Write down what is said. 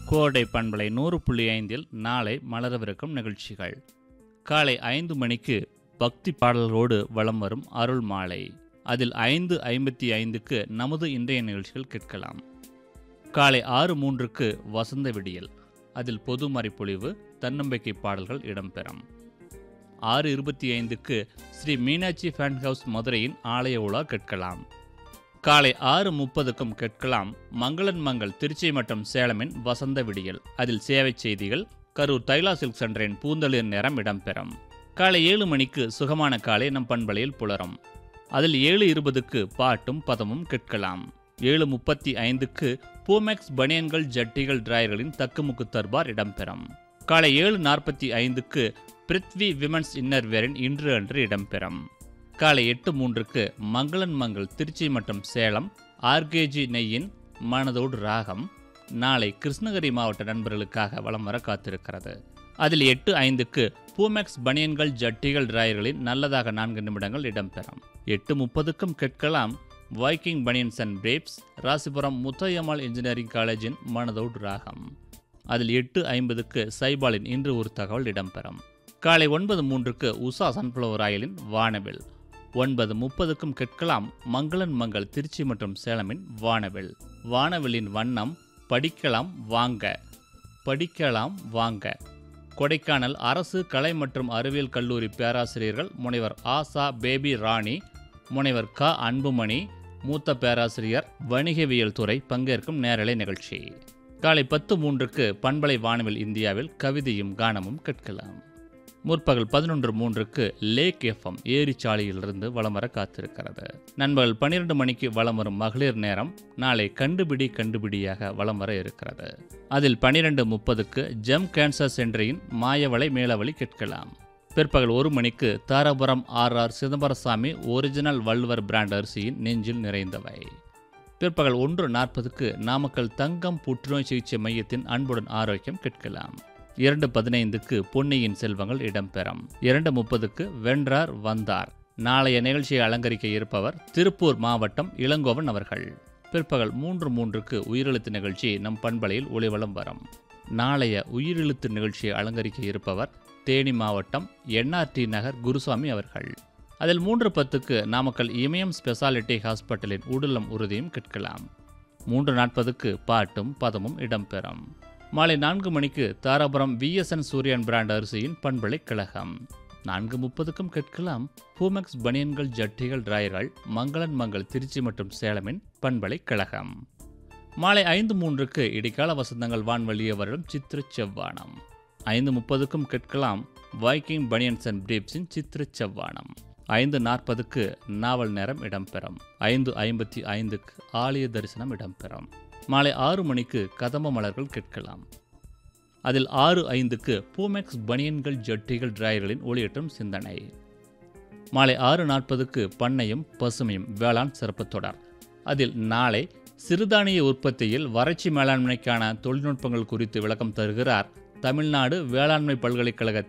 கோடை பண்பலை நூறு புள்ளி ஐந்தில் நாளை மலரவிருக்கும் நிகழ்ச்சிகள் காலை ஐந்து மணிக்கு பக்தி பாடல்களோடு வலம் வரும் அருள் மாலை அதில் ஐந்து ஐம்பத்தி ஐந்துக்கு நமது இன்றைய நிகழ்ச்சிகள் கேட்கலாம் காலை ஆறு மூன்றுக்கு வசந்த விடியல் அதில் பொது மறைப்பொழிவு தன்னம்பிக்கை பாடல்கள் இடம்பெறும் ஆறு இருபத்தி ஐந்துக்கு ஸ்ரீ மீனாட்சி ஃபேன் ஹவுஸ் மதுரையின் ஆலய உலா கேட்கலாம் காலை ஆறு முப்பதுக்கும் கேட்கலாம் மங்களன் மங்கள் திருச்சி மற்றும் சேலமின் வசந்த விடியல் அதில் சேவை செய்திகள் கரூர் தைலா சில்க் சென்டரின் பூந்தளிர் நேரம் இடம்பெறும் காலை ஏழு மணிக்கு சுகமான காலை நம் பண்பலையில் புலரும் அதில் ஏழு இருபதுக்கு பாட்டும் பதமும் கேட்கலாம் ஏழு முப்பத்தி ஐந்துக்கு பூமெக்ஸ் பனியன்கள் ஜட்டிகள் டிராயர்களின் தக்குமுக்கு தர்பார் இடம்பெறும் காலை ஏழு நாற்பத்தி ஐந்துக்கு பிருத்வி விமன்ஸ் இன்னர்வேரின் இன்று அன்று இடம்பெறும் காலை எட்டு மூன்றுக்கு மங்களன் மங்கள் திருச்சி மற்றும் சேலம் ஆர்கேஜி நெய்யின் மனதோடு ராகம் நாளை கிருஷ்ணகிரி மாவட்ட நண்பர்களுக்காக வலம் வர காத்திருக்கிறது அதில் எட்டு ஐந்துக்கு பூமெக்ஸ் பனியன்கள் ஜட்டிகள் டிராயர்களின் நல்லதாக நான்கு நிமிடங்கள் இடம்பெறும் எட்டு முப்பதுக்கும் கேட்கலாம் Viking banians and briefs Rasipuram Muthayammal engineering காலேஜின் மனதோடு ராகம் அதில் எட்டு ஐம்பதுக்கு சைபாலின் இன்று ஒரு தகவல் இடம்பெறும் காலை ஒன்பது மூன்றுக்கு உஷா சன்ஃப்ளவர் ஆயிலின் வானவில் ஒன்பது முப்பதுக்கும் கேட்கலாம் மங்களன் மங்கள் திருச்சி மற்றும் சேலமின் வானவில் வானவிலின் வண்ணம் படிக்கலாம் வாங்க படிக்கலாம் வாங்க கொடைக்கானல் அரசு கலை மற்றும் அறிவியல் கல்லூரி பேராசிரியர்கள் முனைவர் ஆசா பேபி ராணி முனைவர் க அன்புமணி மூத்த பேராசிரியர் வணிகவியல் துறை பங்கேற்கும் நேரலை நிகழ்ச்சி காலை பத்து மூன்றுக்கு பண்பலை வானவில் இந்தியாவில் கவிதையும் கானமும் கேட்கலாம் முற்பகல் பதினொன்று மூன்றுக்கு லேக் எஃப்எம் ஏரிச்சாலையிலிருந்து வலம் வர காத்திருக்கிறது நண்பகல் பன்னிரண்டு மணிக்கு வலம் வரும் மகளிர் நேரம் நாளை கண்டுபிடி கண்டுபிடியாக வலம் வர இருக்கிறது அதில் பன்னிரெண்டு முப்பதுக்கு ஜெம் கேன்சர் சென்டரின் மாயவளை மேலவழி கேட்கலாம் பிற்பகல் ஒரு மணிக்கு Dharapuram R R Chidambarasamy original Valluvar brand அரிசியின் நெஞ்சில் நிறைந்தவை பிற்பகல் ஒன்று நாற்பதுக்கு நாமக்கல் தங்கம் புற்றுநோய் சிகிச்சை மையத்தின் அன்புடன் ஆரோக்கியம் கேட்கலாம் இரண்டு பதினைந்துக்கு பொன்னியின் செல்வங்கள் இடம்பெறும் இரண்டு முப்பதுக்கு வென்றார் வந்தார் நாளைய நிகழ்ச்சியை அலங்கரிக்க இருப்பவர் திருப்பூர் மாவட்டம் இளங்கோவன் அவர்கள் பிற்பகல் மூன்று மூன்றுக்கு உயிரெழுத்து நிகழ்ச்சி நம் பண்பலையில் ஒளிவலம் வரும் நாளைய உயிரெழுத்து நிகழ்ச்சியை அலங்கரிக்க இருப்பவர் தேனி மாவட்டம் என்ஆர்டி நகர் குருசாமி அவர்கள் அதில் மூன்று பத்துக்கு நாமக்கல் இமயம் ஸ்பெஷாலிட்டி ஹாஸ்பிட்டலின் உடலம் உறுதியும் கேட்கலாம் மூன்று நாற்பதுக்கு பாட்டும் பதமும் இடம்பெறும் மாலை நான்கு மணிக்கு தாராபுரம் விஎஸ்என் சூரியன் பிராண்ட் அரிசியின் பண்பலை கழகம் நான்கு முப்பதுக்கும் கேட்கலாம் பூமெக்ஸ் பனியன்கள் ஜட்டிகள் டிராயர்கள் மங்களன் மங்கள் திருச்சி மற்றும் சேலமின் பண்பலை கழகம் மாலை ஐந்து மூன்றுக்கு இடைக்கால வசந்தங்கள் வான்வழியே வரும் சித்திர செவ்வானம் ஐந்து முப்பதுக்கும் கேட்கலாம் வைக்கிங் பனியன்ஸ் அண்ட் பிரீப்ஸின் சித்திர செவ்வானம் ஐந்து நாற்பதுக்கு நாவல் நேரம் இடம்பெறும் ஐந்து ஐம்பத்தி ஐந்துக்கு ஆலய தரிசனம் இடம்பெறும் மாலை ஆறு மணிக்கு கதம்ப மலர்கள் கேட்கலாம் அதில் ஆறு ஐந்துக்கு பூமெக்ஸ் பனியன்கள் ஜட்டிகள் டிராயர்களின் ஒளியேற்றும் சிந்தனை மாலை ஆறு நாற்பதுக்கு பண்ணையும் பசுமையும் வேளாண் சிறப்பு தொடர் அதில் நாளை சிறுதானிய உற்பத்தியில் வறட்சி மேலாண்மைக்கான தொழில்நுட்பங்கள் குறித்து விளக்கம் தருகிறார் தமிழ்நாடு வேளாண்மை பல்கலைக்கழக